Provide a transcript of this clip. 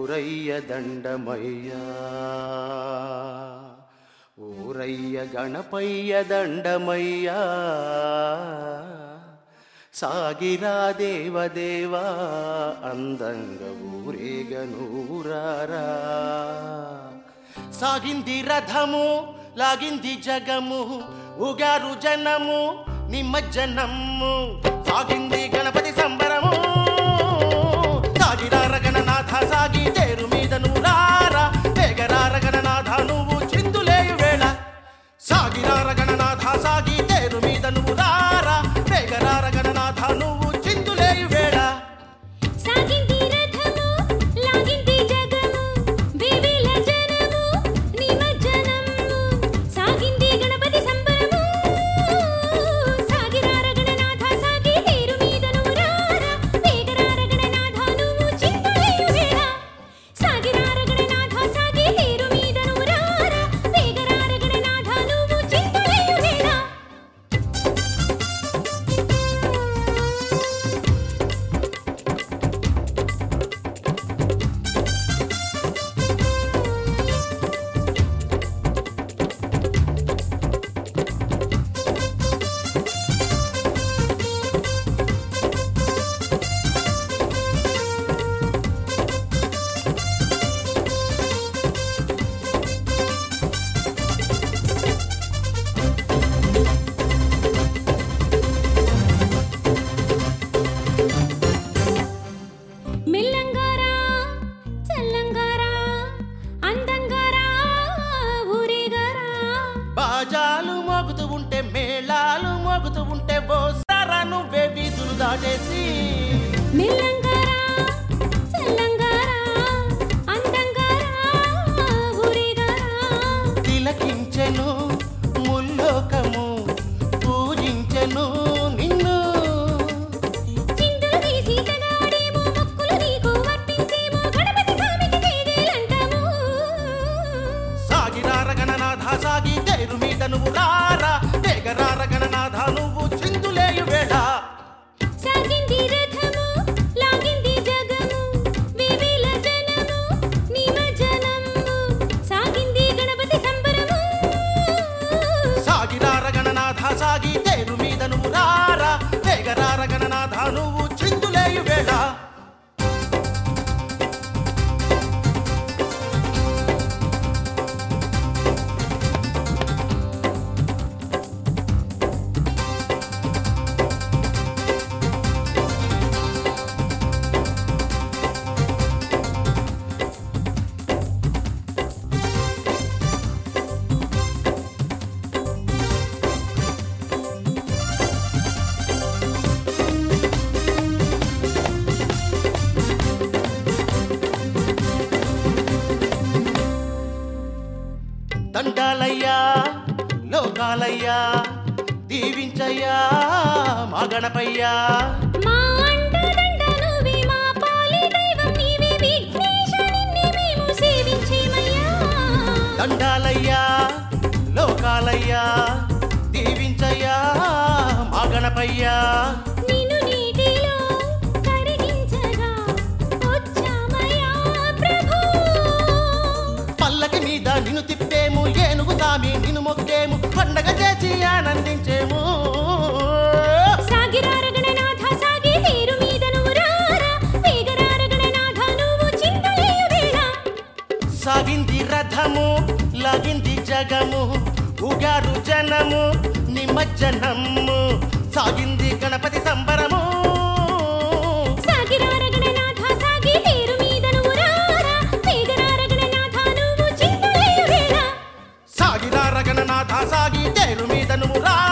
ఊరయ్య దండమయ్యా ఊరయ్య గణపయ్య దండమయ్యా సాగిరా దేవదేవా అందంగా ఊరేగ నూరారా సాగింది రథము లాగింది జగము ఉగారు జనము నిమజ్జనము సాగింది గణపతి సంబరము సాగిరార గణనాథ సాగి తేరు మీద నూరారా వేగరార గణనాథ నువ్వు చిందులేయు వేళ సాగిరార గణనాథ సాగి తేరు మీద నూరారా వేగరార గణనాథ నువ్వు చిందులేయు వేళ సాగింది రథము లాగింది జగము వేవేల జనము నిమజ్జనము సాగింది గణపతి సంబరము సాగిరార గణనాథ సాగి తేరు మీద నూరారా వేగరార గణనాథ నువ్వు చింతలేయు వేళ సాగిరార గణనాథ సాగి తేరు మీద నూరారా వేగరార గణనాథ నువ్వు చింతలేయు వేళ మెల్లంగారా చల్లంగారా అందంగారా ఊరేగారా బాజాలు మోగుతూ ఉంటే మేళాలు మోగుతూ ఉంటే ఓ సారా నువ్వే వీధులు దాటేసి మెల్లంగారా చల్లంగారా అందంగారా ఊరేగారా తిలకించెను ముల్లోకము పూజించెను నిన్ను చిందులు తీసి తగాడేమో మొక్కులు నీకు వర్తించేమో గణపతి స్వామికి జయజయలంటాము సాగిరార గణనాథ సాగి తేరు మీద నువ్వు రారా వేగరార గణనాథ నువ్వు చిందులేయు వేళ సాగింది రథము లాగింది జగము వేవేల జనము నిమజ్జనము సాగింది గణపతి సంబరము సాగిరార గణనాథ సాగి తేరు మీద నువ్వు రారా వేగరార గణనాథ నువ్వు చిందులేయు వేళ దండాలయ్యా లోకాలయ్యా దీవించయ్యా మా గణపయ్యా మా అండదండ నువ్వే మా పాలి దైవం నీవే విఘ్నేశ నిన్నే మేము సేవించేమయ్యా దండాలయ్యా లోకాలయ్యా దీవించయ్యా మా గణపయ్యా నిన్ను నీటిలో కరిగించగా వచ్చామయ్యా ప్రభు పల్లకి మీద నిన్ను తిప్పేము ఏనుగు సామి నిన్ను మొక్కేము పండగ చేసి ఆనందించేము సాగిరార గణనాథ సాగి తీరు మీద నువ్వు రారా వేగరార గణనాథ నువ్వు చింతలేయు వేళ సాగింది రథము లాగింది జగము ఉగారు జనము నిమజ్జనము సాగింది గణపతి సంబరము సాగిరార గణనాథ సాగి తీరు మీద నువ్వు రారా వేగరార గణనాథ నువ్వు చింతలేయు వేళ సాగిరార గణనాథ సాగి తేరు మీద నువ్వు రా